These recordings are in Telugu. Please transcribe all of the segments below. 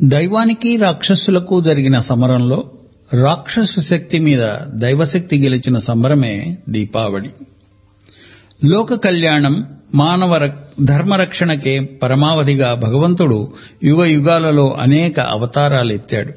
దైవానికి రాక్షసులకు జరిగిన సమరంలో రాక్షస శక్తి మీద దైవశక్తి గెలిచిన సంబరమే దీపావళి లోక కళ్యాణం మానవ ధర్మరక్షణకే పరమావధిగా భగవంతుడు యుగ యుగాలలో అనేక అవతారాలెత్తాడు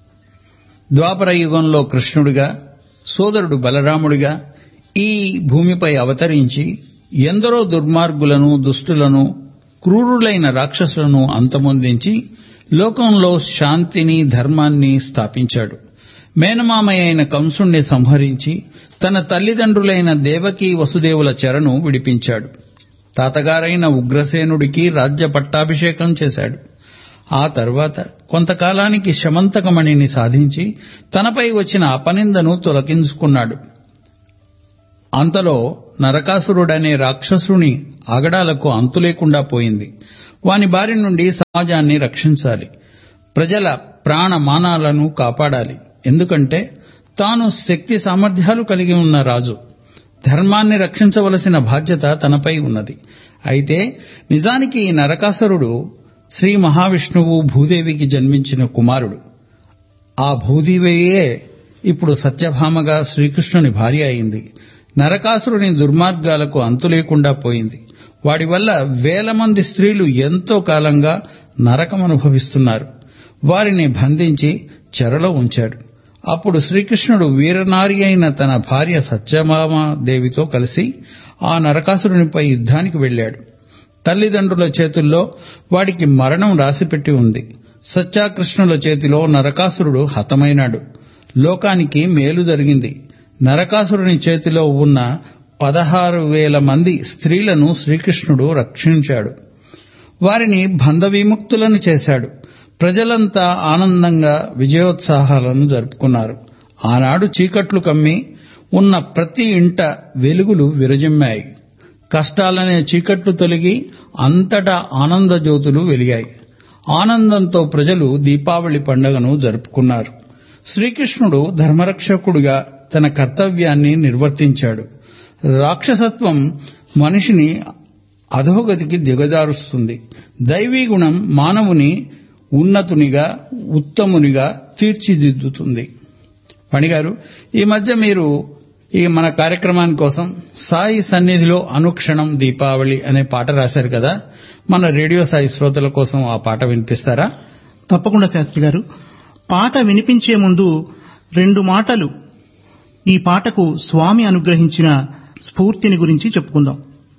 ద్వాపర యుగంలో కృష్ణుడిగా సోదరుడు బలరాముడిగా ఈ భూమిపై అవతరించి ఎందరో దుర్మార్గులను దుష్టులను క్రూరులైన రాక్షసులను అంతమొందించి లోకంలో శాంతిని ధర్మాన్ని స్థాపించాడు మేనమామయ్యైన కంసుణ్ణి సంహరించి తన తల్లిదండ్రులైన దేవకీ వసుదేవుల చెరను విడిపించాడు తాతగారైన ఉగ్రసేనుడికి రాజ్య పట్టాభిషేకం చేశాడు ఆ తర్వాత కొంతకాలానికి శమంతకమణిని సాధించి తనపై వచ్చిన అపనిందను తొలగించుకున్నాడు అంతలో నరకాసురుడనే రాక్షసుని ఆగడాలకు అంతులేకుండా పోయింది వాని బారి నుండి సమాజాన్ని రక్షించాలి ప్రజల ప్రాణమానాలను కాపాడాలి ఎందుకంటే తాను శక్తి సామర్థ్యాలు కలిగి ఉన్న రాజు ధర్మాన్ని రక్షించవలసిన బాధ్యత తనపై ఉన్నది అయితే నిజానికి ఈ నరకాసురుడు శ్రీ మహావిష్ణువు భూదేవికి జన్మించిన కుమారుడు ఆ భూదేవియే ఇప్పుడు సత్యభామగా శ్రీకృష్ణుని భార్య అయింది నరకాసురుని దుర్మార్గాలకు అంతులేకుండా పోయింది వాడి వల్ల వేల మంది స్త్రీలు ఎంతో కాలంగా నరకం అనుభవిస్తున్నారు వారిని బంధించి చెరలో ఉంచాడు అప్పుడు శ్రీకృష్ణుడు వీరనారి అయిన తన భార్య సత్యభామాదేవితో కలిసి ఆ నరకాసురునిపై యుద్ధానికి వెళ్లాడు తల్లిదండ్రుల చేతుల్లో వాడికి మరణం రాసిపెట్టి ఉంది సత్యాకృష్ణుల చేతిలో నరకాసురుడు హతమైనాడు లోకానికి మేలు జరిగింది నరకాసురుని చేతిలో ఉన్న పదహారు వేల మంది స్త్రీలను శ్రీకృష్ణుడు రక్షించాడు వారిని బంధ విముక్తులను చేశాడు ప్రజలంతా ఆనందంగా విజయోత్సాహాలను జరుపుకున్నారు ఆనాడు చీకట్లు కమ్మి ఉన్న ప్రతి ఇంట వెలుగులు విరజిమ్మాయి కష్టాలనే చీకట్లు తొలగి అంతటా ఆనంద జ్యోతులు వెలిగాయి ఆనందంతో ప్రజలు దీపావళి పండుగను జరుపుకున్నారు శ్రీకృష్ణుడు ధర్మరక్షకుడిగా తన కర్తవ్యాన్ని నిర్వర్తించాడు రాక్షసత్వం మనిషిని అధోగతికి దిగజారుస్తుంది దైవీ గుణం మానవుని ఉన్నతునిగా ఉత్తమునిగా తీర్చిదిద్దుతుంది పణిగారు ఈ మధ్య మీరు ఈ మన కార్యక్రమాని కోసం సాయి సన్నిధిలో అనుక్షణం దీపావళి అనే పాట రాశారు కదా మన రేడియో సాయి శ్రోతల కోసం ఆ పాట వినిపిస్తారా తప్పకుండా శాస్త్రి గారు పాట వినిపించే ముందు రెండు మాటలు ఈ పాటకు స్వామి అనుగ్రహించిన స్ఫూర్తిని గురించి చెప్పుకుందాం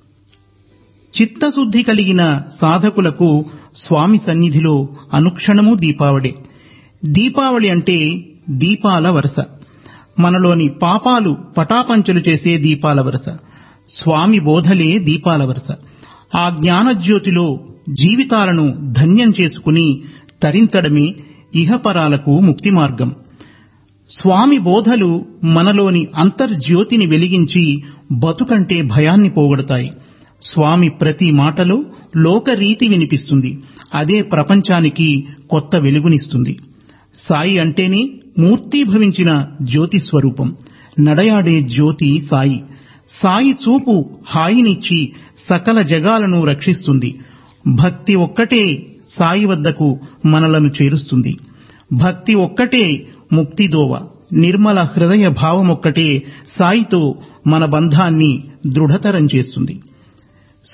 చిత్తశుద్ధి కలిగిన సాధకులకు స్వామి సన్నిధిలో అనుక్షణము దీపావళి దీపావళి అంటే దీపాల వరస మనలోని పాపాలు పటాపంచలు చేసే దీపాల వరస స్వామి బోధలే దీపాల వరస ఆ జ్ఞానజ్యోతిలో జీవితాలను ధన్యం చేసుకుని తరించడమే ఇహపరాలకు ముక్తి మార్గం స్వామి బోధలు మనలోని అంతర్జ్యోతిని వెలిగించి బతుకంటే భయాన్ని పోగొడతాయి స్వామి ప్రతి మాటలో లోకరీతి వినిపిస్తుంది అదే ప్రపంచానికి కొత్త వెలుగునిస్తుంది సాయి అంటేనే మూర్తీభవించిన జ్యోతి స్వరూపం నడయాడే జ్యోతి సాయి సాయి చూపు హాయినిచ్చి సకల జగాలను రక్షిస్తుంది భక్తి ఒక్కటే సాయి వద్దకు మనలను చేరుస్తుంది భక్తి ఒక్కటే ముక్తిదోవ నిర్మల హృదయ భావమొక్కటే సాయితో మన బంధాన్ని దృఢతరం చేస్తుంది